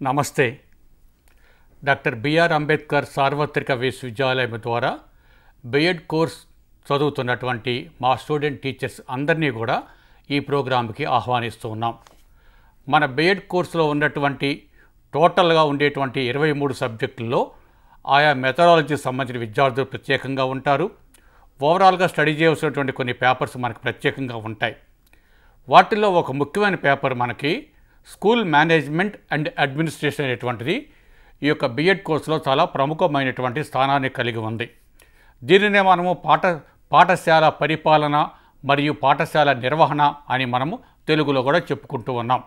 నమస్తే doctor BR Ambedkar సార్వత్రిక విశ్వవిద్యాలయం ద్వారా బిఎడ్ కోర్స్ చదువుతున్నటువంటి మా స్టూడెంట్ టీచర్స్ అందరినీ కూడా ఈ ప్రోగ్రాంకి ఆహ్వానిస్తూ ఉన్నాం మన బిఎడ్ కోర్సులో ఉన్నటువంటి టోటల్గా ఉండేటువంటి ఇరవై మూడు సబ్జెక్టుల్లో ఆయా మెథడాలజీకి సంబంధించిన విద్యార్థులు ప్రత్యేకంగా ఉంటారు ఓవరాల్గా స్టడీ చేయవలసినటువంటి కొన్ని పేపర్స్ మనకు ప్రత్యేకంగా ఉంటాయి వాటిల్లో ఒక ముఖ్యమైన పేపర్ మనకి స్కూల్ మేనేజ్మెంట్ అండ్ అడ్మినిస్ట్రేషన్ అనేటువంటిది ఈ యొక్క బిఎడ్ కోర్సులో చాలా ప్రముఖమైనటువంటి స్థానాన్ని కలిగి ఉంది దీనినే మనము పాఠ పాఠశాల పరిపాలన మరియు పాఠశాల నిర్వహణ అని మనము తెలుగులో కూడా చెప్పుకుంటూ ఉన్నాం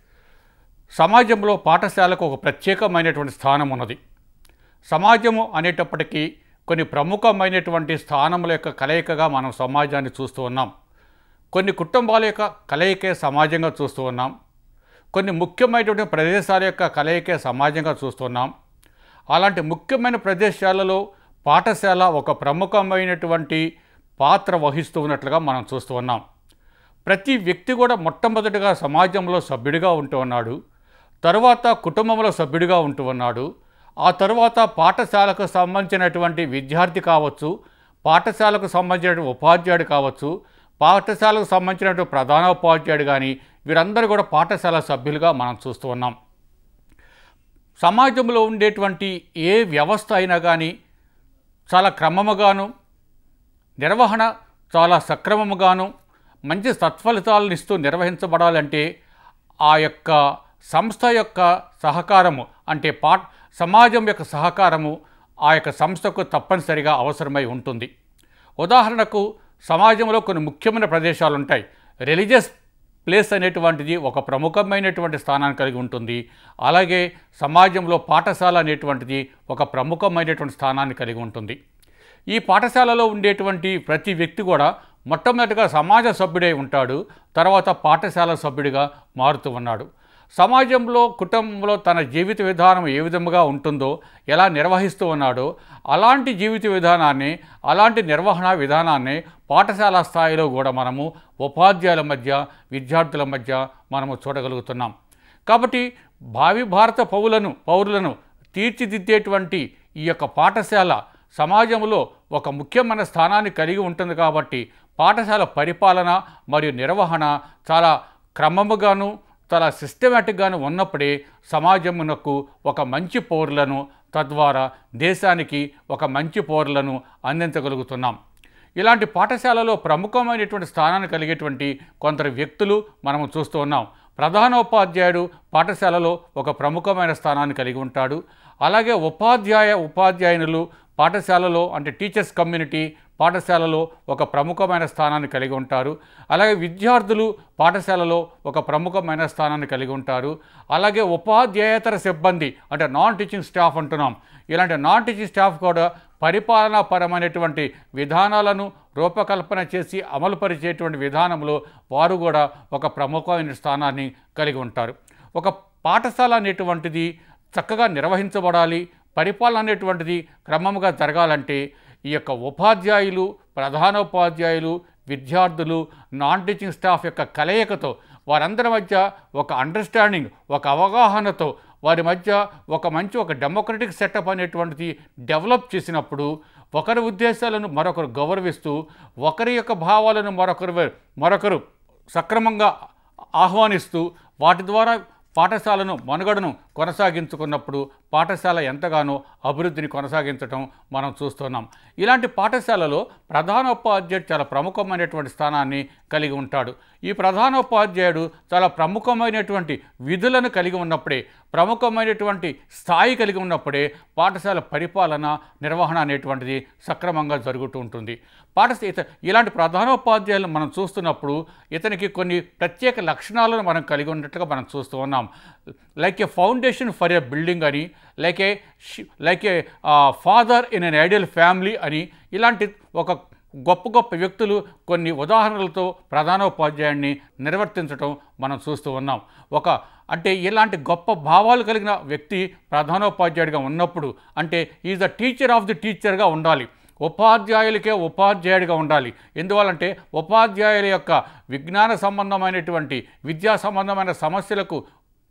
సమాజంలో పాఠశాలకు ఒక ప్రత్యేకమైనటువంటి స్థానం ఉన్నది సమాజము అనేటప్పటికీ కొన్ని ప్రముఖమైనటువంటి స్థానముల యొక్క కలయికగా మనం సమాజాన్ని చూస్తూ ఉన్నాం కొన్ని కుటుంబాల యొక్క కలయికే సమాజంగా చూస్తూ ఉన్నాం కొన్ని ముఖ్యమైనటువంటి ప్రదేశాల యొక్క కలయికే సమాజంగా చూస్తున్నాం అలాంటి ముఖ్యమైన ప్రదేశాలలో పాఠశాల ఒక ప్రముఖమైనటువంటి పాత్ర వహిస్తూ ఉన్నట్లుగా మనం చూస్తూ ఉన్నాం ప్రతి వ్యక్తి కూడా మొట్టమొదటిగా సమాజంలో సభ్యుడిగా ఉంటూ ఉన్నాడు తరువాత కుటుంబంలో సభ్యుడిగా ఉంటూ ఉన్నాడు ఆ తరువాత పాఠశాలకు సంబంధించినటువంటి విద్యార్థి కావచ్చు పాఠశాలకు సంబంధించిన ఉపాధ్యాయుడు కావచ్చు పాఠశాలకు సంబంధించినటువంటి ప్రధానోపాధ్యాయుడు కానీ వీరందరూ కూడా పాఠశాల సభ్యులుగా మనం చూస్తూ ఉన్నాం సమాజంలో ఉండేటువంటి ఏ వ్యవస్థ అయినా కానీ చాలా క్రమముగాను నిర్వహణ చాలా సక్రమముగాను మంచి సత్ఫలితాలను ఇస్తూ నిర్వహించబడాలంటే ఆ యొక్క సంస్థ యొక్క సహకారము అంటే పా సమాజం యొక్క సహకారము ఆ యొక్క సంస్థకు తప్పనిసరిగా అవసరమై ఉంటుంది ఉదాహరణకు సమాజంలో కొన్ని ముఖ్యమైన ప్రదేశాలు ఉంటాయి రిలీజియస్ ప్లేస్ అనేటువంటిది ఒక ప్రముఖమైనటువంటి స్థానాన్ని కలిగి ఉంటుంది అలాగే సమాజంలో పాఠశాల అనేటువంటిది ఒక ప్రముఖమైనటువంటి స్థానాన్ని కలిగి ఉంటుంది ఈ పాఠశాలలో ఉండేటువంటి ప్రతి వ్యక్తి కూడా మొట్టమొదటిగా సమాజ సభ్యుడై ఉంటాడు తర్వాత పాఠశాల సభ్యుడిగా మారుతూ ఉన్నాడు సమాజంలో కుటుంబంలో తన జీవిత విధానం ఏ విధముగా ఉంటుందో ఎలా నిర్వహిస్తూ ఉన్నాడో అలాంటి జీవిత విధానాన్ని అలాంటి నిర్వహణ విధానాన్ని పాఠశాల స్థాయిలో కూడా మనము ఉపాధ్యాయుల మధ్య విద్యార్థుల మధ్య మనము చూడగలుగుతున్నాం కాబట్టి భావి భారత పౌరులను పౌరులను తీర్చిదిద్దేటువంటి ఈ యొక్క పాఠశాల సమాజంలో ఒక ముఖ్యమైన స్థానాన్ని కలిగి ఉంటుంది కాబట్టి పాఠశాల పరిపాలన మరియు నిర్వహణ చాలా క్రమముగాను చాలా సిస్టమేటిక్గాను ఉన్నప్పుడే సమాజమునకు ఒక మంచి పౌరులను తద్వారా దేశానికి ఒక మంచి పౌరులను అందించగలుగుతున్నాం ఇలాంటి పాఠశాలలో ప్రముఖమైనటువంటి స్థానాన్ని కలిగేటువంటి కొందరు వ్యక్తులు మనము చూస్తూ ఉన్నాం ప్రధానోపాధ్యాయుడు పాఠశాలలో ఒక ప్రముఖమైన స్థానాన్ని కలిగి ఉంటాడు అలాగే ఉపాధ్యాయ ఉపాధ్యాయునులు పాఠశాలలో అంటే టీచర్స్ కమ్యూనిటీ పాఠశాలలో ఒక ప్రముఖమైన స్థానాన్ని కలిగి ఉంటారు అలాగే విద్యార్థులు పాఠశాలలో ఒక ప్రముఖమైన స్థానాన్ని కలిగి ఉంటారు అలాగే ఉపాధ్యాయేతర సిబ్బంది అంటే నాన్ టీచింగ్ స్టాఫ్ అంటున్నాం ఇలాంటి నాన్ టీచింగ్ స్టాఫ్ కూడా పరిపాలనాపరమైనటువంటి విధానాలను రూపకల్పన చేసి అమలుపరిచేటువంటి విధానంలో వారు కూడా ఒక ప్రముఖమైన స్థానాన్ని కలిగి ఉంటారు ఒక పాఠశాల అనేటువంటిది చక్కగా నిర్వహించబడాలి పరిపాలన అనేటువంటిది క్రమముగా జరగాలంటే ఈ యొక్క ఉపాధ్యాయులు ప్రధానోపాధ్యాయులు విద్యార్థులు నాన్ టీచింగ్ స్టాఫ్ యొక్క కలయికతో వారందరి మధ్య ఒక అండర్స్టాండింగ్ ఒక అవగాహనతో వారి మధ్య ఒక మంచి ఒక డెమోక్రటిక్ సెటప్ అనేటువంటిది డెవలప్ చేసినప్పుడు ఒకరి ఉద్దేశాలను మరొకరు గౌరవిస్తూ ఒకరి యొక్క భావాలను మరొకరు మరొకరు సక్రమంగా ఆహ్వానిస్తూ వాటి ద్వారా పాఠశాలను మనుగడను కొనసాగించుకున్నప్పుడు పాఠశాల ఎంతగానో అభివృద్ధిని కొనసాగించడం మనం చూస్తున్నాం ఇలాంటి పాఠశాలలో ప్రధానోపాధ్యాయుడు చాలా ప్రముఖమైనటువంటి స్థానాన్ని కలిగి ఉంటాడు ఈ ప్రధానోపాధ్యాయుడు చాలా ప్రముఖమైనటువంటి విధులను కలిగి ఉన్నప్పుడే ప్రముఖమైనటువంటి స్థాయి కలిగి ఉన్నప్పుడే పాఠశాల పరిపాలన నిర్వహణ అనేటువంటిది సక్రమంగా జరుగుతూ ఉంటుంది పాఠశాల ఇత ఇలాంటి ప్రధానోపాధ్యాయులను మనం చూస్తున్నప్పుడు ఇతనికి కొన్ని ప్రత్యేక లక్షణాలను మనం కలిగి ఉన్నట్టుగా మనం చూస్తూ ఉన్నాం like a foundation for a building అని like a like a father in an ideal family అని ఇలాంటి ఒక గొప్ప గొప్ప వ్యక్తులు కొన్ని ఉదాహరణలతో ప్రధానోపాధ్యాయుడిని నిర్వర్తించడం మనం చూస్తూ ఉన్నాం ఒక అంటే ఇలాంటి గొప్ప భావాలు కలిగిన వ్యక్తి ప్రధానోపాధ్యాయుడిగా ఉన్నప్పుడు అంటే is the teacher of the టీచర్గా ఉండాలి ఉపాధ్యాయులకే ఉపాధ్యాయుడిగా ఉండాలి ఎందువల్లంటే ఉపాధ్యాయుల యొక్క విజ్ఞాన సంబంధమైనటువంటి విద్యా సంబంధమైన సమస్యలకు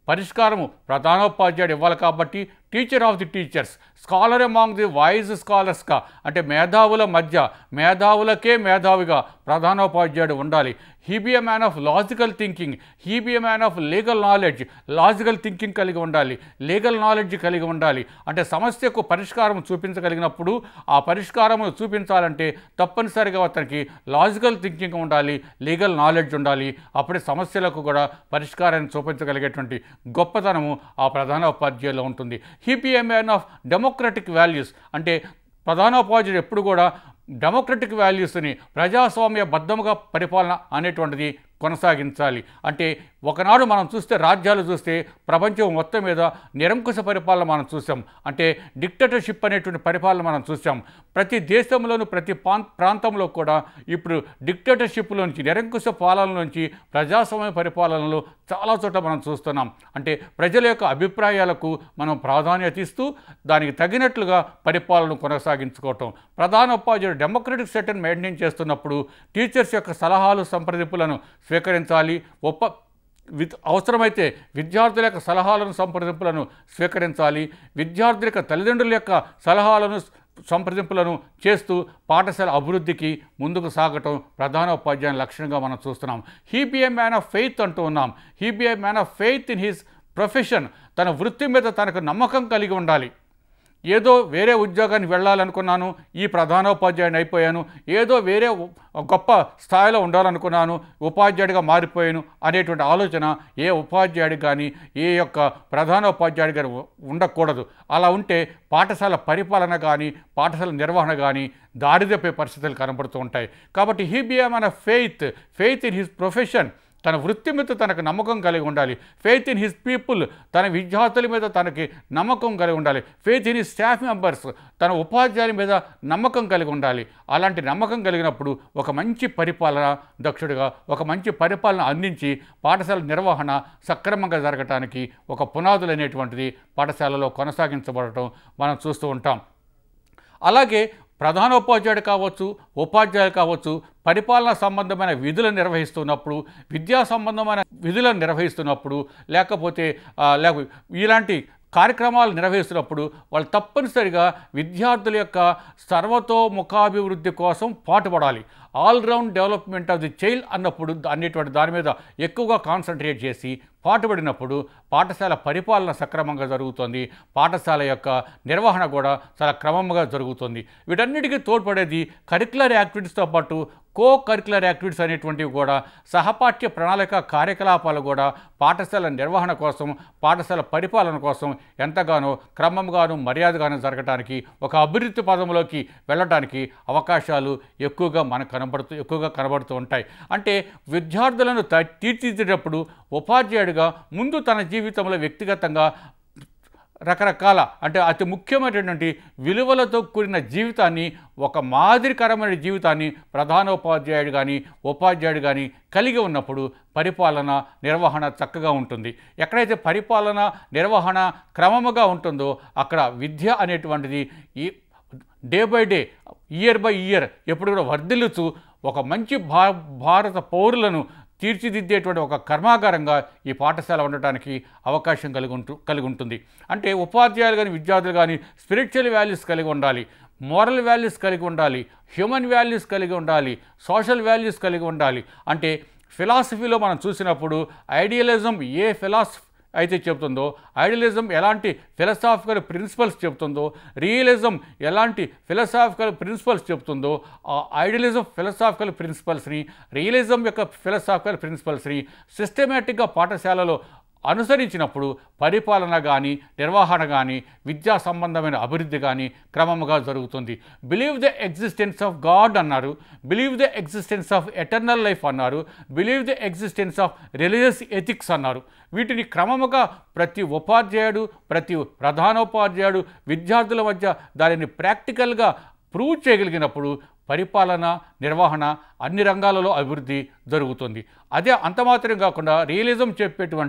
పరిష్కారము ప్రధానోపాధ్యాయుడు ఇవ్వాలి కాబట్టి teacher of the teachers scholar among the wise స్కాలర్స్గా అంటే మేధావుల మధ్య మేధావులకే మేధావిగా ప్రధానోపాధ్యాయుడు ఉండాలి he be a man of logical thinking he be a man of legal knowledge logical thinking కలిగి ఉండాలి లీగల్ నాలెడ్జ్ కలిగి ఉండాలి అంటే సమస్యకు పరిష్కారం చూపించగలిగినప్పుడు ఆ పరిష్కారమును చూపించాలంటే తప్పనిసరిగా అతనికి లాజికల్ థింకింగ్ ఉండాలి లీగల్ నాలెడ్జ్ ఉండాలి అప్పుడే సమస్యలకు కూడా పరిష్కారాన్ని చూపించగలిగేటువంటి గొప్పతనము ఆ ప్రధాన ఉపాధ్యాయులో ఉంటుంది he be a man of democratic values అంటే ప్రధానోపాధ్యాయుడు ఎప్పుడు కూడా డెమోక్రటిక్ వాల్యూస్ని ప్రజాస్వామ్య బద్ధముగా పరిపాలన అనేటువంటిది కొనసాగించాలి అంటే ఒకనాడు మనం చూస్తే రాజ్యాలు చూస్తే ప్రపంచం మొత్తం మీద నిరంకుశ పరిపాలన మనం చూసాం అంటే డిక్టేటర్షిప్ అనేటువంటి పరిపాలన మనం చూసాం ప్రతి దేశంలోనూ ప్రతి పాన్ ప్రాంతంలో కూడా ఇప్పుడు డిక్టేటర్షిప్లోంచి నిరంకుశ పాలన నుంచి ప్రజాస్వామ్య పరిపాలనలో చాలా చోట్ల మనం చూస్తున్నాం అంటే ప్రజల యొక్క అభిప్రాయాలకు మనం ప్రాధాన్యత ఇస్తూ దానికి తగినట్లుగా పరిపాలన కొనసాగించుకోవటం ప్రధాన ఉపాధ్యాయుడు డెమోక్రటిక్ సెటన్ మెయింటైన్ చేస్తున్నప్పుడు టీచర్స్ యొక్క సలహాలు సంప్రదింపులను స్వీకరించాలి ఒప్ప విత్ అవసరమైతే విద్యార్థుల యొక్క సలహాలను సంప్రదింపులను స్వీకరించాలి విద్యార్థుల యొక్క తల్లిదండ్రుల యొక్క సలహాలను సంప్రదింపులను చేస్తూ పాఠశాల అభివృద్ధికి ముందుకు సాగటం ప్రధాన ఉపాధ్యాయుని లక్షణంగా మనం చూస్తున్నాం he be a man of faith అంటూ ఉన్నాం he be a man of faith in his profession తన వృత్తి మీద తనకు నమ్మకం కలిగి ఉండాలి ఏదో వేరే ఉద్యోగానికి వెళ్ళాలనుకున్నాను ఈ ప్రధానోపాధ్యాయుని అయిపోయాను ఏదో వేరే ఉ- గొప్ప స్థాయిలో ఉండాలనుకున్నాను ఉపాధ్యాయుడిగా మారిపోయాను అనేటువంటి ఆలోచన ఏ ఉపాధ్యాయుడికి కానీ ఏ యొక్క ప్రధానోపాధ్యాయుడి గారు ఉ- ఉండకూడదు అలా ఉంటే పాఠశాల పరిపాలన కానీ పాఠశాల నిర్వహణ కానీ దారిదప్పే పరిస్థితులు కనబడుతూ ఉంటాయి కాబట్టి హీ బి మన faith faith in his profession తన వృత్తి మీద తనకు నమ్మకం కలిగి ఉండాలి ఫెయిత్ ఇన్ హిస్ పీపుల్ తన విద్యార్థుల మీద తనకి నమ్మకం కలిగి ఉండాలి faith in his staff members తన ఉపాధ్యాయుల మీద నమ్మకం కలిగి ఉండాలి అలాంటి నమ్మకం కలిగినప్పుడు ఒక మంచి పరిపాలన దక్షుడిగా ఒక మంచి పరిపాలన అందించి పాఠశాల నిర్వహణ సక్రమంగా జరగటానికి ఒక పునాదులు అనేటువంటిది పాఠశాలలో కొనసాగించబడటం మనం చూస్తూ ఉంటాం అలాగే ప్రధానోపాధ్యాయుడు కావచ్చు ఉపాధ్యాయులు కావచ్చు పరిపాలన సంబంధమైన విధులు నిర్వహిస్తున్నప్పుడు విద్యా సంబంధమైన విధులను నిర్వహిస్తున్నప్పుడు లేకపోతే ఆ, లేక ఇలాంటి కార్యక్రమాలు నిర్వహిస్తున్నప్పుడు వాళ్ళు తప్పనిసరిగా విద్యార్థుల యొక్క సర్వతోముఖాభివృద్ధి కోసం పాటుపడాలి all round development of the child అన్నప్పుడు అనేటువంటి దాని మీద ఎక్కువగా కాన్సన్ట్రేట్ చేసి పాటుపడినప్పుడు పాఠశాల పరిపాలన సక్రమంగా జరుగుతుంది పాఠశాల యొక్క నిర్వహణ కూడా చాలా క్రమంగా జరుగుతుంది వీటన్నిటికీ తోడ్పడేది కరికులర్ యాక్టివిటీస్తో పాటు కో కరికులర్ యాక్టివిటీస్ అనేటువంటివి కూడా సహపాఠ్య ప్రణాళిక కార్యకలాపాలు కూడా పాఠశాల నిర్వహణ కోసం పాఠశాల పరిపాలన కోసం ఎంతగానో క్రమంగాను మర్యాదగాను జరగటానికి ఒక అభివృద్ధి పదంలోకి వెళ్ళటానికి అవకాశాలు ఎక్కువగా మనకు కనబడుతూ ఎక్కువగా కనబడుతూ ఉంటాయి అంటే విద్యార్థులను త- తీర్చిదిద్దేటప్పుడు ఉపాధ్యాయుడిగా ముందు తన జీవితంలో వ్యక్తిగతంగా రకరకాల అంటే అతి ముఖ్యమైనటువంటి విలువలతో కూడిన జీవితాన్ని ఒక మాదిరికరమైన జీవితాన్ని ప్రధానోపాధ్యాయుడు కానీ ఉపాధ్యాయుడు కానీ కలిగి ఉన్నప్పుడు పరిపాలన నిర్వహణ చక్కగా ఉంటుంది ఎక్కడైతే పరిపాలన నిర్వహణ క్రమముగా ఉంటుందో అక్కడ విద్య అనేటువంటిది ఈ day by day year by year ఎప్పుడు కూడా వర్ధిల్లుతూ ఒక మంచి భా భారత పౌరులను తీర్చిదిద్దేటువంటి ఒక కర్మాగారంగా ఈ పాఠశాల ఉండటానికి అవకాశం కలిగి ఉంటు కలిగి ఉంటుంది అంటే ఉపాధ్యాయులు కానీ విద్యార్థులు కానీ స్పిరిచువల్ వాల్యూస్ కలిగి ఉండాలి మోరల్ వాల్యూస్ కలిగి ఉండాలి హ్యూమన్ వాల్యూస్ కలిగి ఉండాలి సోషల్ వాల్యూస్ కలిగి ఉండాలి అంటే ఫిలాసఫీలో మనం చూసినప్పుడు ఐడియలిజం ఏ ఫిలాసఫీ అయితే చెప్తుందో ఐడియలిజం ఎలాంటి ఫిలసాఫికల్ ప్రిన్సిపల్స్ చెప్తుందో రియలిజం ఎలాంటి ఫిలసాఫికల్ ప్రిన్సిపల్స్ చెప్తుందో ఆ ఐడియలిజం ఫిలసాఫికల్ ప్రిన్సిపల్స్ని రియలిజం యొక్క ఫిలసాఫికల్ ప్రిన్సిపల్స్ని సిస్టమేటిక్గా పాఠశాలలో అనుసరించినప్పుడు పరిపాలన కానీ నిర్వహణ కానీ విద్యా సంబంధమైన అభివృద్ధి కానీ క్రమముగా జరుగుతుంది believe the existence of God అన్నారు believe the existence of eternal life అన్నారు believe the existence of religious ethics అన్నారు వీటిని క్రమముగా ప్రతి ఉపాధ్యాయుడు ప్రతి ప్రధానోపాధ్యాయుడు విద్యార్థుల మధ్య దానిని ప్రాక్టికల్గా ప్రూవ్ చేయగలిగినప్పుడు పరిపాలన నిర్వహణ అన్ని రంగాలలో అభివృద్ధి జరుగుతుంది అదే అంత మాత్రం కాకుండా రియలిజం చెప్పేటువంటి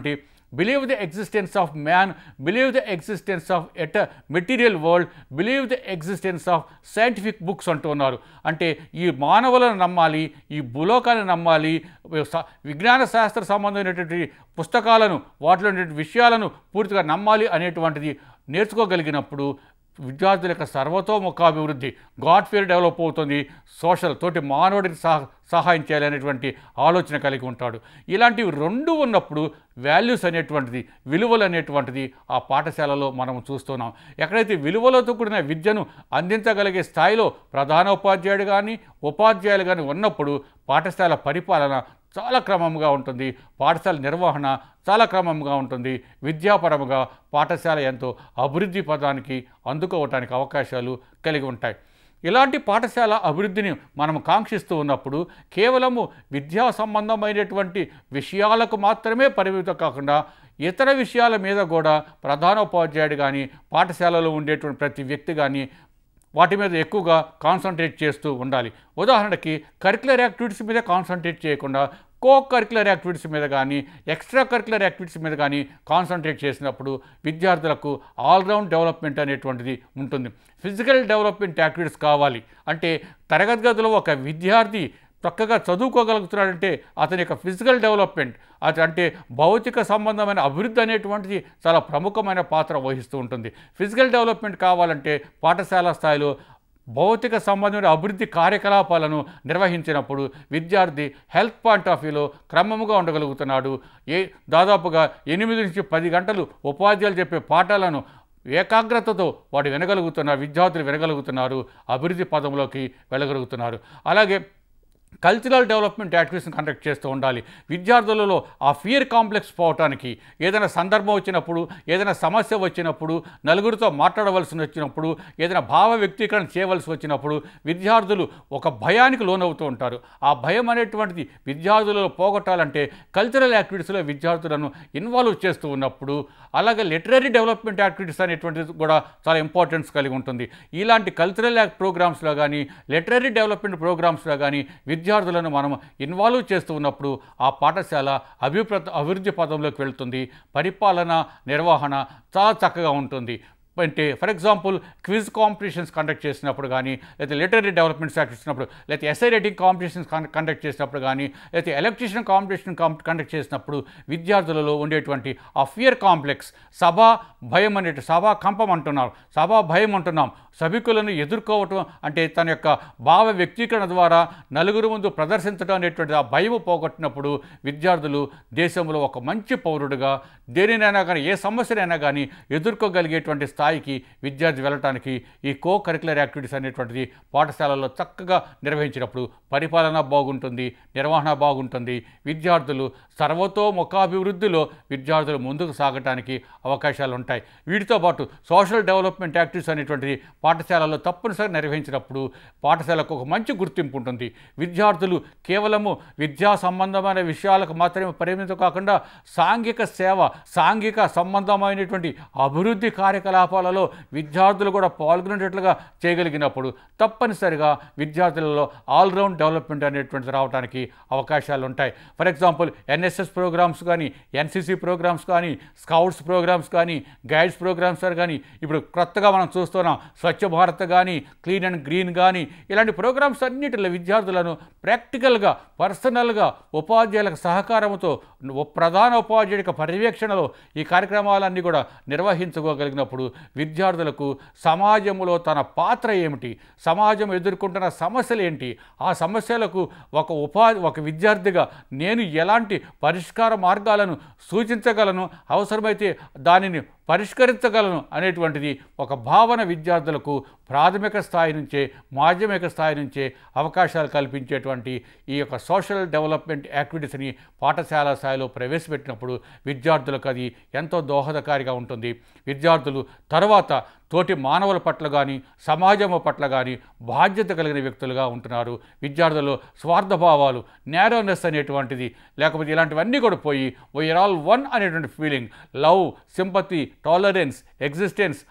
believe the existence of man believe the existence of at material world believe the existence of scientific books అంటూ ఉన్నారు అంటే ఈ మానవులను నమ్మాలి ఈ భూలోకాన్ని నమ్మాలి స- విజ్ఞాన శాస్త్ర సంబంధమైనటువంటి పుస్తకాలను వాటిలో ఉన్నటువంటి విషయాలను పూర్తిగా నమ్మాలి అనేటువంటిది నేర్చుకోగలిగినప్పుడు విద్యార్థుల యొక్క సర్వతోముఖాభివృద్ధి గాడ్ ఫియర్ డెవలప్ అవుతుంది సోషల్ తోటి మానవుడికి సహ సహాయం చేయాలనేటువంటి ఆలోచన కలిగి ఉంటాడు ఇలాంటివి రెండు ఉన్నప్పుడు వాల్యూస్ అనేటువంటిది విలువలు అనేటువంటిది ఆ పాఠశాలలో మనం చూస్తున్నాం ఎక్కడైతే విలువలతో కూడిన విద్యను అందించగలిగే స్థాయిలో ప్రధాన ఉపాధ్యాయుడు కానీ ఉపాధ్యాయులు కానీ ఉన్నప్పుడు పాఠశాల పరిపాలన చాలా క్రమంగా ఉంటుంది పాఠశాల నిర్వహణ చాలా క్రమంగా ఉంటుంది విద్యాపరముగా పాఠశాల ఎంతో అభివృద్ధి పదానికి అందుకోవటానికి అవకాశాలు కలిగి ఉంటాయి ఇలాంటి పాఠశాల అభివృద్ధిని మనం కాంక్షిస్తూ ఉన్నప్పుడు కేవలము విద్యా సంబంధమైనటువంటి విషయాలకు మాత్రమే పరిమితం కాకుండా ఇతర విషయాల మీద కూడా ప్రధానోపాధ్యాయుడు కానీ పాఠశాలలో ఉండేటువంటి ప్రతి వ్యక్తి కానీ వాటి మీద ఎక్కువగా కాన్సన్ట్రేట్ చేస్తూ ఉండాలి ఉదాహరణకి కరికులర్ యాక్టివిటీస్ మీద కాన్సన్ట్రేట్ చేయకుండా కో కరికులర్ యాక్టివిటీస్ మీద కానీ ఎక్స్ట్రా కరికులర్ యాక్టివిటీస్ మీద కానీ కాన్సన్ట్రేట్ చేసినప్పుడు విద్యార్థులకు ఆల్రౌండ్ డెవలప్మెంట్ అనేటువంటిది ఉంటుంది ఫిజికల్ డెవలప్మెంట్ యాక్టివిటీస్ కావాలి అంటే తరగతి గదిలో ఒక విద్యార్థి చక్కగా చదువుకోగలుగుతున్నాడంటే అతని యొక్క ఫిజికల్ డెవలప్మెంట్ అది అంటే భౌతిక సంబంధమైన అభివృద్ధి అనేటువంటిది చాలా ప్రముఖమైన పాత్ర వహిస్తూ ఉంటుంది ఫిజికల్ డెవలప్మెంట్ కావాలంటే పాఠశాల స్థాయిలో భౌతిక సంబంధమైన అభివృద్ధి కార్యకలాపాలను నిర్వహించినప్పుడు విద్యార్థి హెల్త్ పాయింట్ ఆఫ్ వ్యూలో క్రమముగా ఉండగలుగుతున్నాడు ఏ దాదాపుగా ఎనిమిది నుంచి పది గంటలు ఉపాధ్యాయులు చెప్పే పాఠాలను ఏకాగ్రతతో వాడు వినగలుగుతున్నారు విద్యార్థులు వినగలుగుతున్నారు అభివృద్ధి పదంలోకి వెళ్ళగలుగుతున్నారు అలాగే కల్చరల్ డెవలప్మెంట్ యాక్టివిటీస్ని కండక్ట్ చేస్తూ ఉండాలి విద్యార్థులలో ఆ ఫియర్ కాంప్లెక్స్ పోవటానికి ఏదైనా సందర్భం వచ్చినప్పుడు ఏదైనా సమస్య వచ్చినప్పుడు నలుగురితో మాట్లాడవలసి వచ్చినప్పుడు ఏదైనా భావ వ్యక్తీకరణ చేయవలసి వచ్చినప్పుడు విద్యార్థులు ఒక భయానికి లోనవుతూ ఉంటారు ఆ భయం అనేటువంటిది విద్యార్థులలో పోగొట్టాలంటే కల్చరల్ యాక్టివిటీస్లో విద్యార్థులను ఇన్వాల్వ్ చేస్తూ ఉన్నప్పుడు అలాగే లిటరరీ డెవలప్మెంట్ యాక్టివిటీస్ అనేటువంటిది కూడా చాలా ఇంపార్టెన్స్ కలిగి ఉంటుంది ఇలాంటి కల్చరల్ యాక్ట్ ప్రోగ్రామ్స్లో కానీ లిటరరీ డెవలప్మెంట్ ప్రోగ్రామ్స్లో కానీ విద్యార్థులను మనం ఇన్వాల్వ్ చేస్తూ ఉన్నప్పుడు ఆ పాఠశాల అభిప్ర అభివృద్ధి పదంలోకి వెళ్తుంది పరిపాలన నిర్వహణ చాలా చక్కగా ఉంటుంది అంటే for example quiz competitions conduct చేసినప్పుడు కానీ లేకపోతే లిటరీ డెవలప్మెంట్స్ చేసినప్పుడు లేకపోతే ఎస్ఐ రైటింగ్ కాంపిటీషన్స్ కండక్ట్ చేసినప్పుడు కానీ లేకపోతే ఎలక్ట్రీషియన్ కాంపిటీషన్ కండక్ట్ చేసినప్పుడు విద్యార్థులలో ఉండేటువంటి ఆ ఫియర్ కాంప్లెక్స్ సభా భయం అనేటి సభా కంపం అంటున్నారు సభా భయం అంటున్నాం సభికులను ఎదుర్కోవటం అంటే తన యొక్క భావ వ్యక్తీకరణ ద్వారా నలుగురు ముందు ప్రదర్శించడం అనేటువంటి ఆ భయం పోగొట్టినప్పుడు విద్యార్థులు దేశంలో ఒక మంచి పౌరుడుగా దేనినైనా కానీ ఏ సమస్యనైనా కానీ ఎదుర్కోగలిగేటువంటి స్థాయికి విద్యార్థి వెళ్ళటానికి ఈ కో కరికులర్ యాక్టివిటీస్ అనేటువంటిది పాఠశాలల్లో చక్కగా నిర్వహించినప్పుడు పరిపాలన బాగుంటుంది నిర్వహణ బాగుంటుంది విద్యార్థులు సర్వతోముఖాభివృద్ధిలో విద్యార్థులు ముందుకు సాగటానికి అవకాశాలు ఉంటాయి వీటితో పాటు సోషల్ డెవలప్మెంట్ యాక్టివిటీస్ అనేటువంటిది పాఠశాలలో తప్పనిసరిగా నిర్వహించినప్పుడు పాఠశాలకు ఒక మంచి గుర్తింపు ఉంటుంది విద్యార్థులు కేవలము విద్యా సంబంధమైన విషయాలకు మాత్రమే పరిమితం కాకుండా సాంఘిక సేవ సాంఘిక సంబంధమైనటువంటి అభివృద్ధి కార్యకలాపాలలో విద్యార్థులు కూడా పాల్గొనేటట్లుగా చేయగలిగినప్పుడు తప్పనిసరిగా విద్యార్థులలో ఆల్రౌండ్ డెవలప్మెంట్ అనేటువంటిది రావడానికి అవకాశాలు ఉంటాయి ఫర్ ఎగ్జాంపుల్ ఎన్ఎస్ఎస్ ప్రోగ్రామ్స్ కానీ ఎన్సిసి ప్రోగ్రామ్స్ కానీ స్కౌట్స్ ప్రోగ్రామ్స్ కానీ గైడ్స్ ప్రోగ్రామ్స్ కానీ ఇప్పుడు కొత్తగా మనం చూస్తున్నాం స్వచ్ఛ భారత్ కానీ క్లీన్ అండ్ గ్రీన్ కానీ ఇలాంటి ప్రోగ్రామ్స్ అన్నిటిలో విద్యార్థులను ప్రాక్టికల్గా పర్సనల్గా ఉపాధ్యాయులకు సహకారంతో ఉ- ప్రధాన ఉపాధ్యాయుడి యొక్క పర్యవేక్షణలో ఈ కార్యక్రమాలన్నీ కూడా నిర్వహించుకోగలిగినప్పుడు విద్యార్థులకు సమాజంలో తన పాత్ర ఏమిటి సమాజం ఎదుర్కొంటున్న సమస్యలు ఏంటి ఆ సమస్యలకు ఒక ఉపాధి ఒక విద్యార్థిగా నేను ఎలాంటి పరిష్కార మార్గాలను సూచించగలను అవసరమైతే దానిని పరిష్కరించగలను అనేటువంటిది ఒక భావన విద్యార్థులకు ప్రాథమిక స్థాయి నుంచే మాధ్యమిక స్థాయి నుంచే అవకాశాలు కల్పించేటువంటి ఈ యొక్క సోషల్ డెవలప్మెంట్ యాక్టివిటీస్ని పాఠశాల స్థాయిలో ప్రవేశపెట్టినప్పుడు విద్యార్థులకు అది ఎంతో దోహదకారిగా ఉంటుంది విద్యార్థులు తర్వాత తోటి మానవుల పట్ల కానీ సమాజం పట్ల కానీ బాధ్యత కలిగిన వ్యక్తులుగా ఉంటున్నారు విద్యార్థులు స్వార్థభావాలు నేరోనెస్ అనేటువంటిది లేకపోతే ఇలాంటివన్నీ కూడా పోయి వీఆర్ ఆల్ వన్ అనేటువంటి feeling love sympathy tolerance existence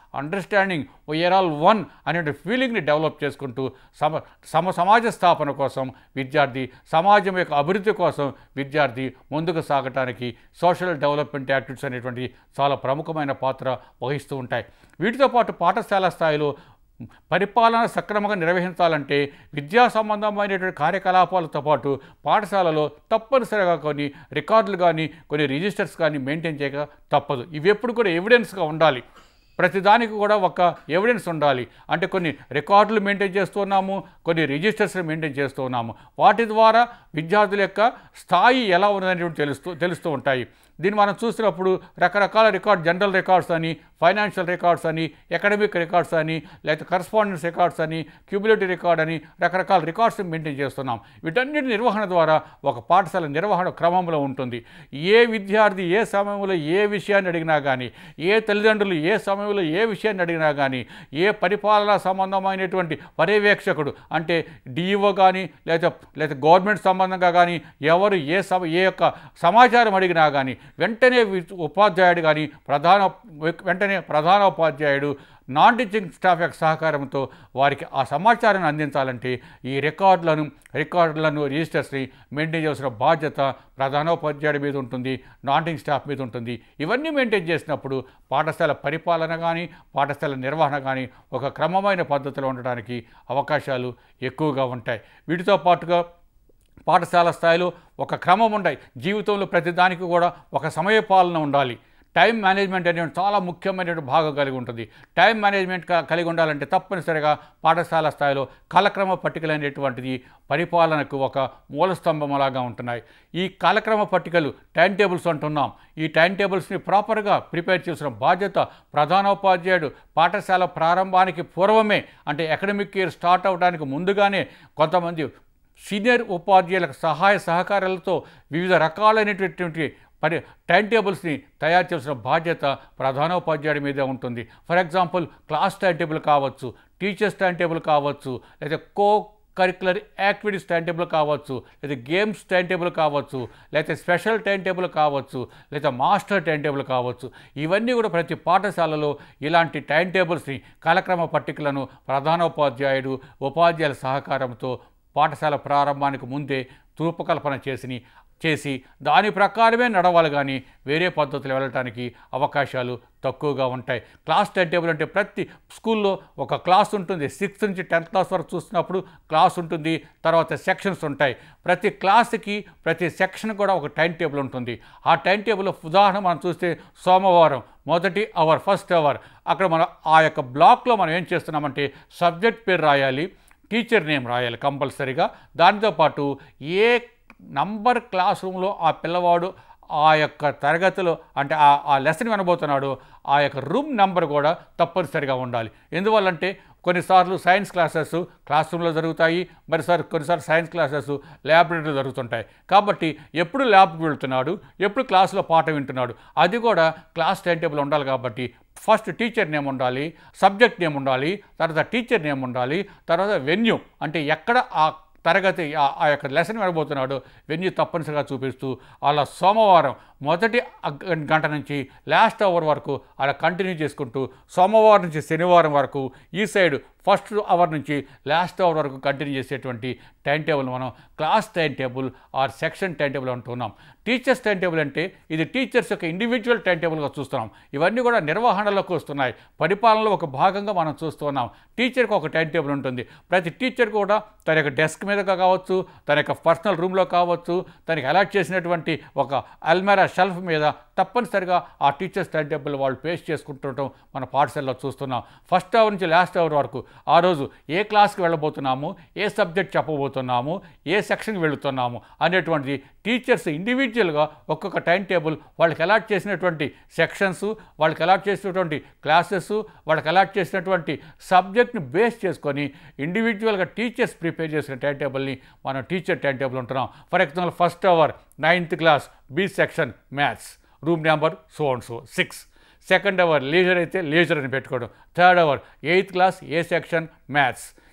understanding we are all one అనే ఫీలింగ్ని డెవలప్ చేసుకుంటూ సమ సమ సమాజ స్థాపన కోసం విద్యార్థి సమాజం యొక్క అభివృద్ధి కోసం విద్యార్థి ముందుకు సాగటానికి సోషల్ డెవలప్మెంట్ యాక్టివిటీస్ అనేటువంటి చాలా ప్రముఖమైన పాత్ర వహిస్తూ ఉంటాయి వీటితో పాటు పాఠశాల స్థాయిలో పరిపాలన సక్రమంగా నిర్వహించాలంటే విద్యా సంబంధమైనటువంటి కార్యకలాపాలతో పాటు పాఠశాలలో తప్పనిసరిగా కొన్ని రికార్డులు కానీ కొన్ని రిజిస్టర్స్ కానీ మెయింటైన్ చేయక తప్పదు ఇవి ఎప్పుడు కూడా ఎవిడెన్స్గా ఉండాలి ప్రతిదానికి కూడా ఒక ఎవిడెన్స్ ఉండాలి అంటే కొన్ని రికార్డులు మెయింటైన్ చేస్తున్నాము కొన్ని రిజిస్టర్స్ మెయింటైన్ చేస్తూ ఉన్నాము వాటి ద్వారా విద్యార్థుల యొక్క స్థాయి ఎలా ఉన్నదనేటువంటి తెలుస్తూ తెలుస్తూ ఉంటాయి దీన్ని మనం చూసినప్పుడు రకరకాల రికార్డ్ జనరల్ రికార్డ్స్ అని ఫైనాన్షియల్ రికార్డ్స్ అని అకాడమిక్ రికార్డ్స్ అని లేకపోతే కరస్పాండెన్స్ రికార్డ్స్ అని క్యూబిలిటీ రికార్డ్ అని రకరకాల రికార్డ్స్ మెయింటైన్ చేస్తున్నాం వీటన్నిటి నిర్వహణ ద్వారా ఒక పాఠశాల నిర్వహణ క్రమంలో ఉంటుంది ఏ విద్యార్థి ఏ సమయంలో ఏ విషయాన్ని అడిగినా కానీ ఏ తల్లిదండ్రులు ఏ సమయంలో ఏ విషయాన్ని అడిగినా కానీ ఏ పరిపాలనా సంబంధమైనటువంటి పర్యవేక్షకుడు అంటే డిఈఓ కానీ లేదా లేదా గవర్నమెంట్ సంబంధంగా కానీ ఎవరు ఏ సమ ఏ యొక్క సమాచారం అడిగినా కానీ వెంటనే వి- ఉపాధ్యాయుడు కానీ ప్రధాన వెంటనే ప్రధాన ఉపాధ్యాయుడు నాన్ టీచింగ్ స్టాఫ్ యొక్క సహకారంతో వారికి ఆ సమాచారాన్ని అందించాలంటే ఈ రికార్డులను రికార్డులను రిజిస్టర్స్ని మెయింటైన్ చేసిన బాధ్యత ప్రధానోపాధ్యాయుడి మీద ఉంటుంది నాన్ టీచింగ్ స్టాఫ్ మీద ఉంటుంది ఇవన్నీ మెయింటైన్ చేసినప్పుడు పాఠశాల పరిపాలన కానీ పాఠశాల నిర్వహణ కానీ ఒక క్రమమైన పద్ధతిలో ఉండడానికి అవకాశాలు ఎక్కువగా ఉంటాయి వీటితో పాటుగా పాఠశాల స్థాయిలో ఒక క్రమం ఉండాలి జీవితంలో ప్రతిదానికి కూడా ఒక సమయపాలన ఉండాలి టైం మేనేజ్మెంట్ అనేది చాలా ముఖ్యమైన భాగం కలిగి ఉంటుంది టైం మేనేజ్మెంట్ క- కలిగి ఉండాలంటే తప్పనిసరిగా పాఠశాల స్థాయిలో కాలక్రమ పట్టికలు అనేటువంటిది పరిపాలనకు ఒక మూలస్తంభంలాగా ఉంటున్నాయి ఈ కాలక్రమ పట్టికలు టైం టేబుల్స్ అంటున్నాం ఈ టైం టేబుల్స్ని ప్రాపర్గా ప్రిపేర్ చేసిన బాధ్యత ప్రధానోపాధ్యాయుడు పాఠశాల ప్రారంభానికి పూర్వమే అంటే అకాడమిక్ ఇయర్ స్టార్ట్ అవడానికి ముందుగానే కొంతమంది సీనియర్ ఉపాధ్యాయులకు సహాయ సహకారాలతో వివిధ రకాలైనటువంటి పరి టైం టేబుల్స్ని తయారు చేసిన బాధ్యత ప్రధానోపాధ్యాయుడి మీదే ఉంటుంది for example class time table కావచ్చు టీచర్స్ టైం టేబుల్ కావచ్చు లేదా co curricular activities time table కావచ్చు లేదా గేమ్స్ టైం టేబుల్ కావచ్చు లేకపోతే స్పెషల్ టైం టేబుల్ కావచ్చు లేదా మాస్టర్ టైం టేబుల్ కావచ్చు ఇవన్నీ కూడా ప్రతి పాఠశాలలో ఇలాంటి టైం టేబుల్స్ని కాలక్రమ పట్టికలను ప్రధానోపాధ్యాయుడు ఉపాధ్యాయుల సహకారంతో పాఠశాల ప్రారంభానికి ముందే రూపకల్పన చేసి చేసి దాని ప్రకారమే నడవాలి కానీ వేరే పద్ధతులు వెళ్ళటానికి అవకాశాలు తక్కువగా ఉంటాయి క్లాస్ టైం టేబుల్ అంటే ప్రతి స్కూల్లో ఒక క్లాస్ ఉంటుంది సిక్స్త్ నుంచి టెన్త్ క్లాస్ వరకు చూసినప్పుడు క్లాస్ ఉంటుంది తర్వాత సెక్షన్స్ ఉంటాయి ప్రతి క్లాస్కి ప్రతి సెక్షన్ కూడా ఒక టైం టేబుల్ ఉంటుంది ఆ టైం టేబుల్లో ఉదాహరణ మనం చూస్తే సోమవారం మొదటి అవర్ ఫస్ట్ అవర్ అక్కడ మనం ఆ యొక్క బ్లాక్లో మనం ఏం చేస్తున్నామంటే సబ్జెక్ట్ పేరు రాయాలి టీచర్ నేమ్ రాయాలి కంపల్సరీగా దానితో పాటు ఏ నంబర్ క్లాస్ రూమ్లో ఆ పిల్లవాడు ఆ యొక్క తరగతిలో అంటే ఆ ఆ లెసన్ వినబోతున్నాడు ఆ యొక్క రూమ్ నెంబర్ కూడా తప్పనిసరిగా ఉండాలి ఎందువల్లంటే కొన్నిసార్లు సైన్స్ క్లాసెస్ క్లాస్ రూమ్లో జరుగుతాయి మరిసారి కొన్నిసార్లు సైన్స్ క్లాసెస్ ల్యాబొరేటరీలో జరుగుతుంటాయి కాబట్టి ఎప్పుడు ల్యాబ్కి వెళ్తున్నాడు ఎప్పుడు క్లాసులో పాఠం వింటున్నాడు అది కూడా క్లాస్ టైం టేబుల్ ఉండాలి కాబట్టి ఫస్ట్ టీచర్ నేమ్ ఉండాలి సబ్జెక్ట్ నేమ్ ఉండాలి తర్వాత టీచర్ నేమ్ ఉండాలి తర్వాత వెన్యూ అంటే ఎక్కడ ఆ తరగతి ఆ- ఆ యొక్క లెసన్ వెళ్ళబోతున్నాడు వెన్యూ తప్పనిసరిగా చూపిస్తూ అలా సోమవారం మొదటి అగ్- గంట నుంచి లాస్ట్ అవర్ వరకు అలా కంటిన్యూ చేసుకుంటూ సోమవారం నుంచి శనివారం వరకు ఈ సైడ్ ఫస్ట్ అవర్ నుంచి లాస్ట్ అవర్ వరకు కంటిన్యూ చేసేటువంటి టైం టేబుల్ మనం class time table or section time table అంటున్నాం టీచర్స్ టైం టేబుల్ అంటే ఇది టీచర్స్ యొక్క ఇండివిజువల్ టైం టేబుల్గా చూస్తున్నాం ఇవన్నీ కూడా నిర్వహణలోకి వస్తున్నాయి పరిపాలనలో ఒక భాగంగా మనం చూస్తున్నాం టీచర్కి ఒక టైం టేబుల్ ఉంటుంది ప్రతి టీచర్ కూడా తన యొక్క డెస్క్ మీద కావచ్చు తన యొక్క పర్సనల్ రూమ్లో కావచ్చు తనకి అలాట్ చేసినటువంటి ఒక అల్మెరా షెల్ఫ్ మీద తప్పనిసరిగా ఆ టీచర్స్ టైం టేబుల్ వాళ్ళు పేస్ట్ చేసుకుంటుండటం మన పాఠశాలలో చూస్తున్నాం ఫస్ట్ అవర్ నుంచి లాస్ట్ అవర్ వరకు ఆ రోజు ఏ క్లాస్కి వెళ్ళబోతున్నాము ఏ సబ్జెక్ట్ చెప్పబోతున్నాము ఏ సెక్షన్కి వెళుతున్నాము అనేటువంటిది టీచర్స్ ఇండివిజువల్గా ఒక్కొక్క టైం టేబుల్ వాళ్ళకి అలాట్ చేసినటువంటి సెక్షన్స్ వాళ్ళకి అలాట్ చేసినటువంటి క్లాసెస్ వాళ్ళకి అలాట్ చేసినటువంటి సబ్జెక్ట్ని బేస్ చేసుకొని ఇండివిజువల్గా టీచర్స్ ప్రిపేర్ చేసిన టైం టేబుల్ని మనం టీచర్ టైం టేబుల్ ఉంటున్నాం for example first hour ninth class B section maths room number so and so six second hour leisure అయితే లీజర్ అని పెట్టుకోవడం third hour eighth class A section maths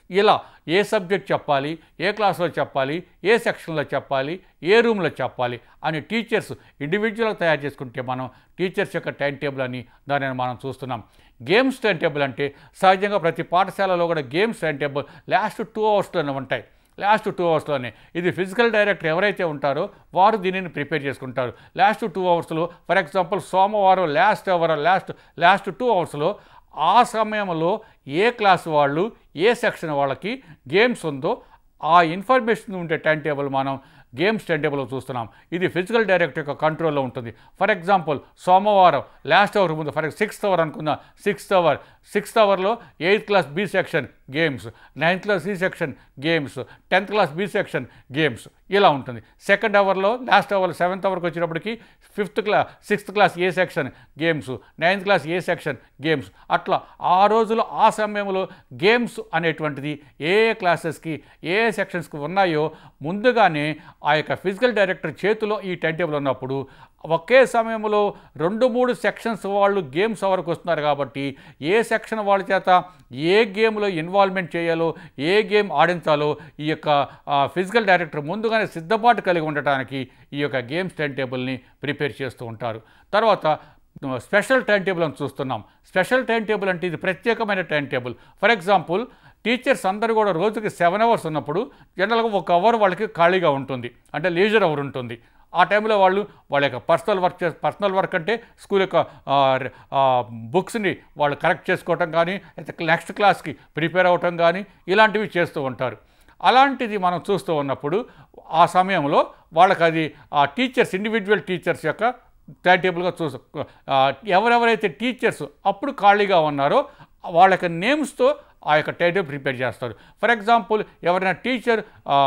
ఇలా ఏ subject చెప్పాలి ఏ క్లాస్లో చెప్పాలి ఏ సెక్షన్లో చెప్పాలి ఏ రూమ్లో చెప్పాలి అని టీచర్స్ ఇండివిజువల్గా తయారు చేసుకుంటే మనం టీచర్స్ యొక్క టైం టేబుల్ అని దానిని మనం చూస్తున్నాం గేమ్స్ టైం టేబుల్ అంటే సహజంగా ప్రతి పాఠశాలలో కూడా games time table last two అవర్స్లోనే ఉంటాయి లాస్ట్ టూ అవర్స్లోనే ఇది ఫిజికల్ డైరెక్టర్ ఎవరైతే ఉంటారో వారు దీనిని ప్రిపేర్ చేసుకుంటారు లాస్ట్ టూ అవర్స్లో ఫర్ ఎగ్జాంపుల్ సోమవారం last hour last last two అవర్స్లో ఆ సమయంలో ఏ క్లాస్ వాళ్ళు ఏ సెక్షన్ వాళ్ళకి గేమ్స్ ఉందో ఆ ఇన్ఫర్మేషన్ ఉండే టైం టేబుల్ మనం గేమ్స్ టైం టేబుల్లో చూస్తున్నాం ఇది ఫిజికల్ డైరెక్టర్ యొక్క కంట్రోల్లో ఉంటుంది ఫర్ ఎగ్జాంపుల్ సోమవారం లాస్ట్ అవర్ ముందు ఫర్ సిక్స్త్ అవర్ అనుకుందాం సిక్స్త్ అవర్ సిక్స్త్ అవర్లో eighth class B section games ninth class C section games tenth class B section games ఇలా ఉంటుంది సెకండ్ అవర్లో లాస్ట్ అవర్ సెవెంత్ అవర్కి వచ్చినప్పటికి fifth class sixth class A section games ninth class A section games అట్లా ఆ రోజులో ఆ సమయంలో గేమ్స్ అనేటువంటిది ఏ ఏ క్లాసెస్కి ఏ ఏ సెక్షన్స్కి ఉన్నాయో ముందుగానే ఆ యొక్క ఫిజికల్ డైరెక్టర్ చేతిలో ఈ టైం టేబుల్ ఉన్నప్పుడు ఒకే సమయంలో రెండు మూడు సెక్షన్స్ వాళ్ళు గేమ్స్ వరకు వస్తున్నారు కాబట్టి ఏ సెక్షన్ వాళ్ళ చేత ఏ గేమ్లో ఇన్వాల్వ్మెంట్ చేయాలో ఏ గేమ్ ఆడించాలో ఈ యొక్క ఫిజికల్ డైరెక్టర్ ముందుగానే సిద్ధపాటు కలిగి ఉండటానికి ఈ యొక్క గేమ్స్ టైం టేబుల్ని ప్రిపేర్ చేస్తూ ఉంటారు తర్వాత స్పెషల్ టైం టేబుల్ అని చూస్తున్నాం స్పెషల్ టైం టేబుల్ అంటే ఇది ప్రత్యేకమైన time table for example teachers అందరూ కూడా రోజుకి సెవెన్ అవర్స్ ఉన్నప్పుడు జనరల్గా ఒక అవర్ వాళ్ళకి ఖాళీగా ఉంటుంది అంటే లీజర్ అవర్ ఉంటుంది ఆ టైంలో వాళ్ళు వాళ్ళ యొక్క పర్సనల్ వర్క్ చే పర్సనల్ వర్క్ అంటే స్కూల్ యొక్క బుక్స్ని వాళ్ళు కరెక్ట్ చేసుకోవటం కానీ అయితే నెక్స్ట్ క్లాస్కి ప్రిపేర్ అవ్వటం కానీ ఇలాంటివి చేస్తూ ఉంటారు అలాంటిది మనం చూస్తూ ఉన్నప్పుడు ఆ సమయంలో వాళ్ళకి అది ఆ టీచర్స్ ఇండివిజువల్ టీచర్స్ యొక్క టైం టేబుల్గా చూసు ఆ, ఎవరెవరైతే టీచర్స్ అప్పుడు ఖాళీగా ఉన్నారో వాళ్ళ యొక్క నేమ్స్తో ఆ యొక్క టైం టేబుల్ ప్రిపేర్ చేస్తారు ఫర్ ఎగ్జాంపుల్ ఎవరైనా టీచర్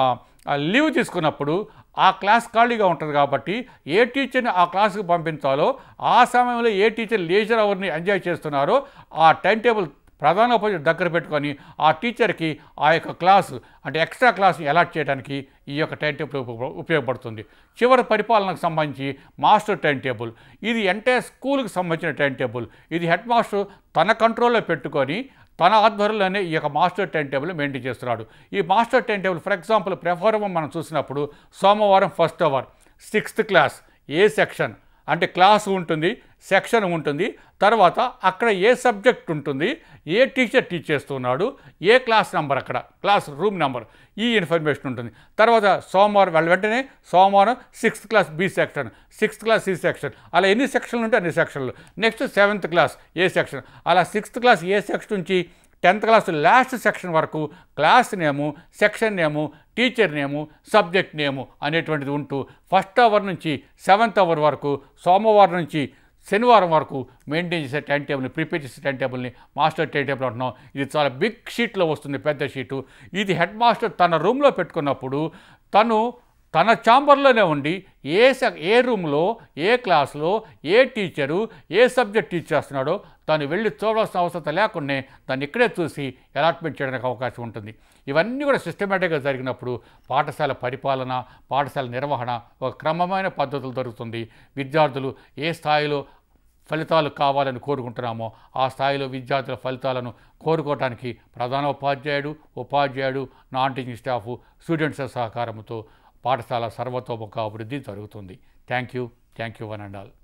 లీవ్ తీసుకున్నప్పుడు ఆ క్లాస్ ఖాళీగా ఉంటుంది కాబట్టి ఏ టీచర్ని ఆ క్లాస్కి పంపించాలో ఆ సమయంలో ఏ టీచర్ లేజర్ అవర్ని ఎంజాయ్ చేస్తున్నారో ఆ టైం టేబుల్ ప్రధాన ఉపాధ్యాయుడు దగ్గర పెట్టుకొని ఆ టీచర్కి ఆ యొక్క క్లాసు అంటే ఎక్స్ట్రా క్లాస్ని అలాట్ చేయడానికి ఈ యొక్క టైం టేబుల్ ఉప- ఉపయోగపడుతుంది చివరి పరిపాలనకు సంబంధించి మాస్టర్ టైం టేబుల్ ఇది ఎంటైర్ స్కూల్కి సంబంధించిన టైం టేబుల్ ఇది హెడ్ మాస్టర్ తన కంట్రోల్లో పెట్టుకొని తన ఆధ్వర్యంలోనే ఈ యొక్క మాస్టర్ టైం టేబుల్ మెయింటైన్ చేస్తున్నాడు ఈ master time table for example ప్రెఫరం మనం చూసినప్పుడు సోమవారం first hour sixth class A section అంటే క్లాస్ ఉంటుంది సెక్షన్ ఉంటుంది తర్వాత అక్కడ ఏ సబ్జెక్ట్ ఉంటుంది ఏ టీచర్ టీచ్ చేస్తున్నాడు ఏ క్లాస్ నెంబర్ అక్కడ క్లాస్ రూమ్ నెంబర్ ఈ ఇన్ఫర్మేషన్ ఉంటుంది తర్వాత సోమవారం వెళ్ళ వెంటనే సోమవారం sixth class B section sixth class C section అలా ఎన్ని సెక్షన్లు ఉంటే అన్ని సెక్షన్లు next seventh class A section అలా సిక్స్త్ క్లాస్ ఏ సెక్షన్ నుంచి టెన్త్ క్లాస్ లాస్ట్ సెక్షన్ వరకు class name section name teacher name subject name అనేటువంటిది ఉంటూ ఫస్ట్ అవర్ నుంచి సెవెంత్ అవర్ వరకు సోమవారం నుంచి శనివారం వరకు మెయింటైన్ చేసే టైం టేబుల్ని ప్రిపేర్ చేసే టైం టేబుల్ని మాస్టర్ టైం టేబుల్ అంటున్నాం ఇది చాలా బిగ్ షీట్లో వస్తుంది పెద్ద షీటు ఇది హెడ్ మాస్టర్ తన రూమ్లో పెట్టుకున్నప్పుడు తను తన ఛాంబర్లోనే ఉండి ఏ స ఏ రూమ్లో ఏ క్లాస్లో ఏ టీచరు ఏ సబ్జెక్ట్ టీచ్ చేస్తున్నాడో తను వెళ్ళి చూడాల్సిన అవసరం లేకుండా దాన్ని ఇక్కడే చూసి అలాట్మెంట్ చేయడానికి అవకాశం ఉంటుంది ఇవన్నీ కూడా సిస్టమేటిక్గా జరిగినప్పుడు పాఠశాల పరిపాలన పాఠశాల నిర్వహణ ఒక క్రమమైన పద్ధతులు జరుగుతుంది విద్యార్థులు ఏ స్థాయిలో ఫలితాలు కావాలని కోరుకుంటున్నామో ఆ స్థాయిలో విద్యార్థుల ఫలితాలను కోరుకోవడానికి ప్రధాన ఉపాధ్యాయుడు ఉపాధ్యాయుడు నాన్ టీచింగ్ స్టాఫ్ స్టూడెంట్స్ సహకారంతో పాఠశాల సర్వతోముఖ అభివృద్ధి జరుగుతుంది thank you thank you one and all